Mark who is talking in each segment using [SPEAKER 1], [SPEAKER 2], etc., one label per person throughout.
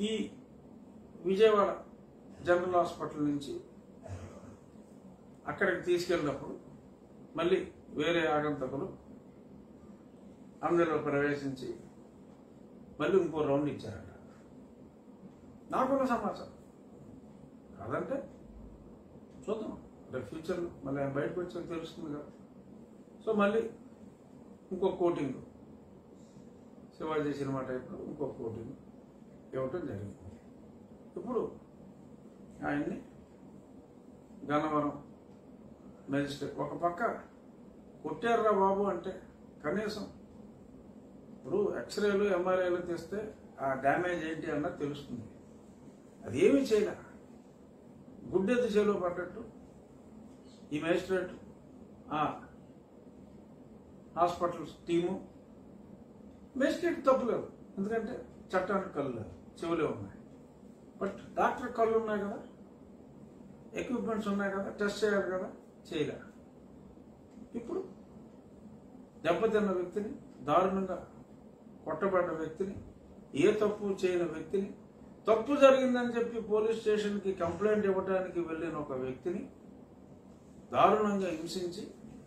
[SPEAKER 1] ఈ Vijayawada general hospital నుంచి అక్కడికి తీసుకెళ్ళినప్పుడు మళ్ళీ వేరే ఆగంతకులు అందులో ప్రవేశించి మళ్ళీ ఇంకో రౌండ్ ఇచ్చారట నాకున్న సమాచారం కాదంటే చూద్దాం రేపు ఫ్యూచర్లో మళ్ళీ ఆయన బయటకు వచ్చాక తెలుస్తుంది కదా సో మళ్ళీ ఇంకో కోటింగ్ శివాజీ సినిమా టైప్లో ఇంకో కోటింగ్ ఇవ్వటం జరిగింది ఇప్పుడు ఆయన్ని గన్నవరం మెజిస్ట్రేట్ ఒక పక్క కొట్టారురా బాబు అంటే కనీసం ఇప్పుడు ఎక్స్రేలు ఎంఆర్ఐలు తీస్తే ఆ డ్యామేజ్ ఏంటి అన్నది తెలుస్తుంది అది ఏమీ చేయలే గుడ్డెత్తి చేలో పడ్డట్టు ఈ మేజిస్ట్రేట్ ఆ హాస్పిటల్ టీము మేజిస్ట్రేట్ తప్పులేదు ఎందుకంటే చట్టానికి కళ్ళు లేదు చెవులే ఉన్నాయి బట్ డాక్టర్ కళ్ళు ఉన్నాయి కదా ఎక్విప్మెంట్స్ ఉన్నాయి కదా టెస్ట్ చేయాలి కదా చేయలే ఇప్పుడు దెబ్బతిన్న వ్యక్తిని దారుణంగా కొట్టబడ్డ వ్యక్తిని ఏ తప్పు చేయని వ్యక్తిని తప్పు జరిగిందని చెప్పి పోలీస్ స్టేషన్కి కంప్లైంట్ ఇవ్వడానికి వెళ్ళిన ఒక వ్యక్తిని దారుణంగా హింసించి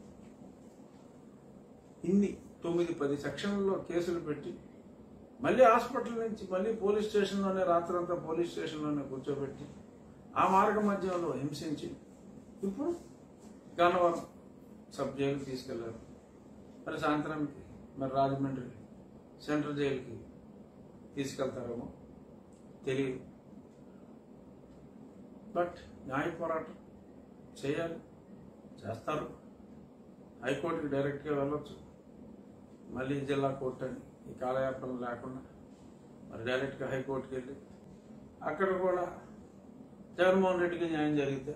[SPEAKER 1] ఇన్ని తొమ్మిది పది సెక్షన్లలో కేసులు పెట్టి మళ్ళీ హాస్పిటల్ నుంచి మళ్ళీ పోలీస్ స్టేషన్లోనే రాత్రంతా పోలీస్ స్టేషన్లోనే కూర్చోబెట్టి ఆ మార్గ మధ్యంలో హింసించి ఇప్పుడు గన్నవరం సబ్ జైలుకి తీసుకెళ్లారు మరి సాయంత్రానికి మరి రాజమండ్రి సెంట్రల్ జైలుకి తీసుకెళ్తారేమో తెలియదు బట్ న్యాయ పోరాటం చేయాలి చేస్తారు హైకోర్టుకి డైరెక్ట్గా వెళ్ళొచ్చు మళ్ళీ జిల్లా కోర్టు అని ఈ కాలయాపన లేకుండా మరి డైరెక్ట్గా హైకోర్టుకి వెళ్ళి అక్కడ కూడా జగన్మోహన్ రెడ్డికి న్యాయం జరిగితే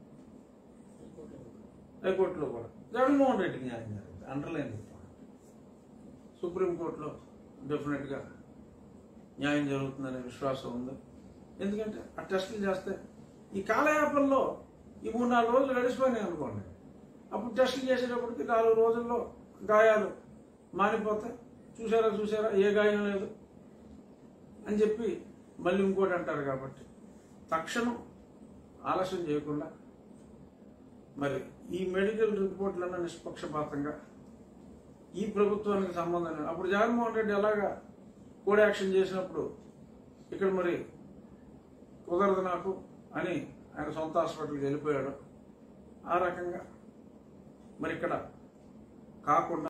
[SPEAKER 1] హైకోర్టులో కూడా జగన్మోహన్ రెడ్డికి న్యాయం జరిగింది అండర్లైన్ సుప్రీంకోర్టులో డెఫినెట్గా న్యాయం జరుగుతుందనే విశ్వాసం ఉంది ఎందుకంటే ఆ టెస్టులు చేస్తే ఈ కాలయాపనలో ఈ మూడు నాలుగు రోజులు గడిచిపోయినాయి అనుకోండి అప్పుడు టెస్టులు చేసేటప్పటికి నాలుగు రోజుల్లో గాయాలు మారిపోతాయి చూసారా చూసారా ఏ గాయం లేదు అని చెప్పి మళ్ళీ ఇంకోటి అంటారు కాబట్టి తక్షణం ఆలస్యం చేయకుండా మరి ఈ మెడికల్ రిపోర్ట్లన్న నిష్పక్షపాతంగా ఈ ప్రభుత్వానికి సంబంధం లేదు. అప్పుడు జగన్మోహన్ రెడ్డి ఎలాగా కోడ్ యాక్షన్ చేసినప్పుడు ఇక్కడ మరి కుదరదు నాకు అని ఆయన సొంత హాస్పిటల్కి వెళ్ళిపోయాడు ఆ రకంగా మరి ఇక్కడ కాకుండా